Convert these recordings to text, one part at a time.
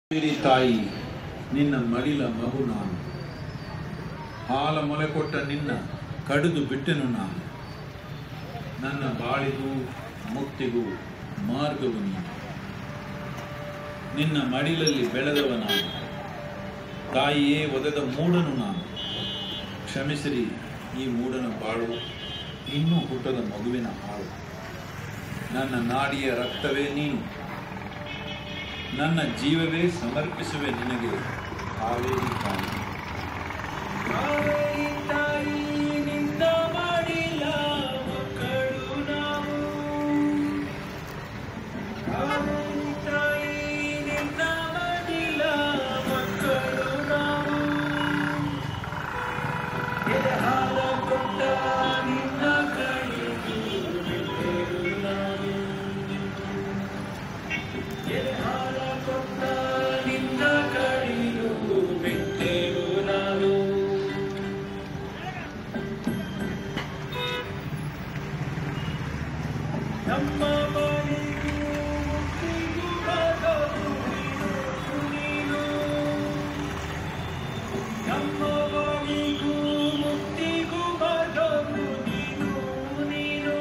ಕಾವೇರಿ ತಾಯಿ ನಿನ್ನ ಮಡಿಲ ಮಗು ನಾನು ಹಾಲ ಮೊಲೆ ಕೊಟ್ಟ ನಿನ್ನ ಕಡಿದು ಬಿಟ್ಟೆನು ನಾನು ನನ್ನ ಬಾಳಿಗೂ ಮುಕ್ತಿಗೂ ಮಾರ್ಗವು ನೀನು ನಿನ್ನ ಮಡಿಲಲ್ಲಿ ಬೆಳೆದವ ನಾನು ತಾಯಿಯೇ ಒದೆದ ಮೂಡನು ನಾನು ಕ್ಷಮಿಸಿರಿ ಈ ಮೂಡನ ಬಾಳು ಇನ್ನೂ ಹುಟ್ಟದ ಮಗುವಿನ ಹಾಳು ನನ್ನ ನಾಡಿಯ ರಕ್ತವೇ ನೀನು ನನ್ನ ಜೀವವೇ ಸಮರ್ಪಿಸುವೆ ನಿನಗೆ ಕಾವೇರಿ ತಾಯಿ ಕಾವೇರಿ ತಾಯಿ ನಿನ್ನ ಮಾಡಿಲ್ಲ ಮಕ್ಕಳು ನಾವು ಕಾವೇರಿ ತಾಯಿ ನಿನ್ನ ಮಾಡಿಲ್ಲ ಮಕ್ಕಳು ನಾವು ಎದೆ ಹಾಲ ಕೊಟ್ಟ ನಿನ್ನ ಕಣಿಗೆ ಬಿಟ್ಟೆವು ನಾವು ಎದೆ ಹಾಲ ಕೊಟ್ಟ ನಿನ್ನ ಕಣಿಗೂ ಬಿಟ್ಟೆವು ನಾವು ನಮ್ಮ ಮನೆಗೂ ಮುಕ್ತಿಗೂ ಬದಲು ನೀನು ನಮ್ಮ ಮನೆಗೂ ಮುಕ್ತಿಗೂ ಬದಲು ನೀನು ನೀನು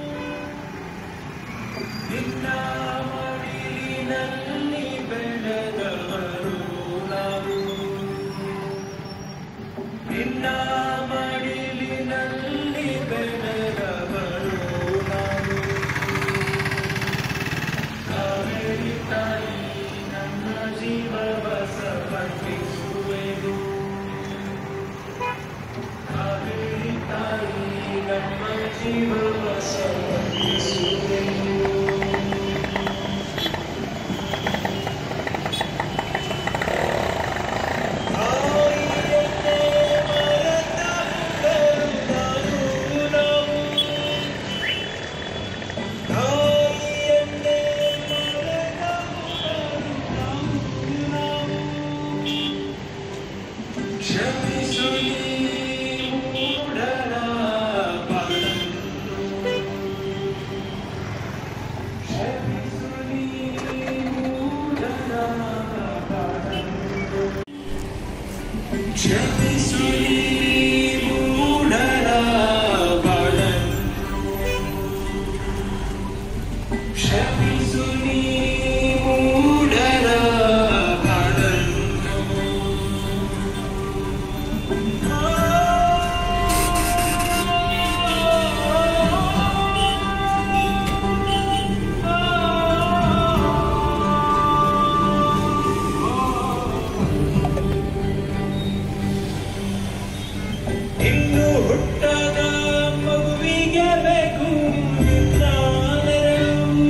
ನಿನ್ನ ಮಡಿಲಿನಲ್ಲಿ ಬೆಳೆದವರು ನಾವು ನಿನ್ನ ಮಡಿಲಿನಲ್ಲಿ ಬೆಳೆದವರು ನಾವು ಕಾವೇರಿ ತಾಯಿ ನಮ್ಮ ಜೀವವ ಸಮರ್ಪಿಸುವೆನು ಕಾವೇರಿ ತಾಯಿ ನಮ್ಮ ಜೀವವ ಸಮರ್ಪಿಸುವೆನು ತಾಯಿಯನ್ನೇ ಮರೆತವರು ನಾವು ನಾವು ತಾಯಿಯನ್ನೇ ಮರೆತವರು ನಾವು ಕ್ಷಮಿಸು ಈ ಮೂಢರ ಪಾಲನ್ನು. ಕ್ಷಮಿಸು ಈ ಮೂಢರ ಪಾಲನ್ನು. ಕ್ಷಮಿಸು ಈ ಮೂಢರ ಬಾಳನ್ನು. ಕ್ಷಮಿಸು ನೀ ಮೂಢರ ಬಾಳನ್ನು. ಇನ್ನು ಹುಟ್ಟದ ಮಗುವಿಗೆ ಬೇಕು ನಿನ್ನ ನೆರವು.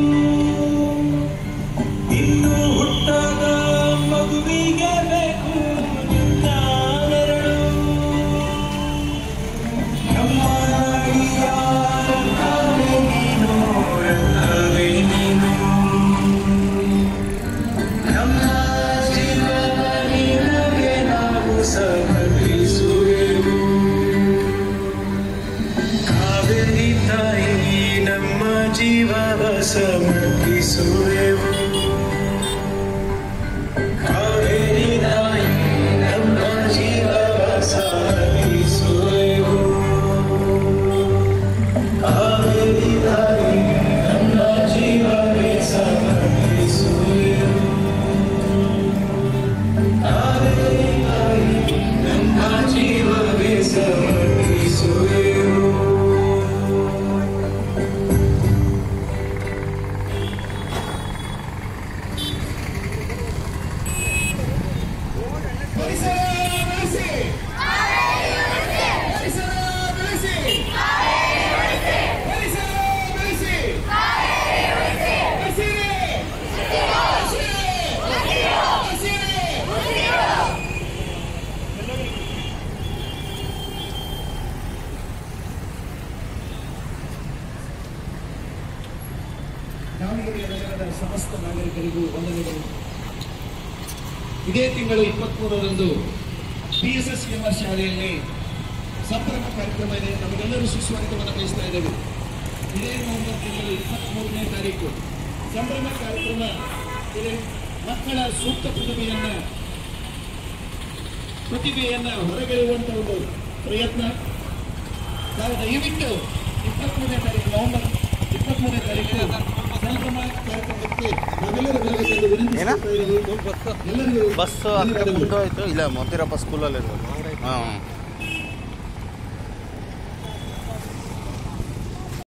ಇನ್ನು ಹುಟ್ಟದ ಮಗುವಿಗೆ ಬೇಕು ನಿನ್ನ ನೆರಳು. ನಮ್ಮ ನಾಡಿಯ ರಕ್ತವೇ ನೀನು, ರಕ್ತವೇ ನೀನು. ನಮ್ಮ ಜೀವನ ನಿನಗೆ ನಾವು ಸಮರ್ಪಿಸುವೆವು ಕಾವೇರಿ ತಾಯಿ ನಮ್ಮ ಜೀವವ ಸಮರ್ಪಿಸುವೆವು ಕಾವೇರಿ ತಾಯಿ ನಮ್ಮ ಜೀವವ ಸಮರ್ಪಿಸುವೆವು ಕಾವೇರಿ ತಾಯಿ ನಮ್ಮ ಜೀವವೇ ಸಮರ್ಪಿಸುವೆವು ಕಾವೇರಿ ತಾಯಿ ನಮ್ಮ ಜೀವವೇ ಸಮರ್ಪಿಸುವೆವು ಪರಿಸರ ಬೆಳೆಸಿ ಪರಿಸರ ಬೆಳೆಸಿ ಪರಿಸರ ಬೆಳೆಸಿ ಹಸಿರೇ ಹಸಿರೇ ಹಸಿರೇ ದಾವಣಗೆರೆಯ ನಗರದ ಸಮಸ್ತ ನಾಗರಿಕರಿಗೂ ವಂದನೆಗಳು ಇದೇ ತಿಂಗಳು ಇಪ್ಪತ್ಮೂರರಂದು ಪಿಎಸ್ಎಸ್ ಎಂಆರ್ ಶಾಲೆಯಲ್ಲಿ ಸಂಪರ್ಕ ಕಾರ್ಯಕ್ರಮ ಇದೆ ನಮಗೆಲ್ಲರೂ ಸುಸ್ವಾಗತವನ್ನು ಬಯಸ್ತಾ ಇದ್ದೇವೆ ಇದೇ ನವೆಂಬರ್ ತಿಂಗಳು ಇಪ್ಪತ್ಮೂರನೇ ತಾರೀಕು ಸಂಭ್ರಮ ಕಾರ್ಯಕ್ರಮ ಇದೆ ಮಕ್ಕಳ ಸೂಕ್ತ ಪ್ರತಿಭೆಯನ್ನ ಪ್ರತಿಭೆಯನ್ನ ಹೊರಗೆಳೆಯುವಂತ ಒಂದು ಪ್ರಯತ್ನ ನಾವು ದಯವಿಟ್ಟು ಇಪ್ಪತ್ಮೂರನೇ ತಾರೀಕು ನವೆಂಬರ್ ಇಪ್ಪತ್ಮೂರನೇ ತಾರೀಕು ಸಂಭ್ರಮ ಕಾರ್ಯಕ್ರಮಕ್ಕೆ ನಾವೆಲ್ಲರೂ ಬರಬೇಕೆಂದು ವಿನಂತಿಸುತ್ತಾ ಇರೋದು ಎಲ್ಲರಿಗೂ ಬಸ್ ಆ ಕಡೆ ಮುಂದೆ ಹೋಯ್ತು ಇಲ್ಲ ಮೊಂತಿರಪ್ಪ ಸ್ಕೂಲಲ್ಲಿ ಹಾಂ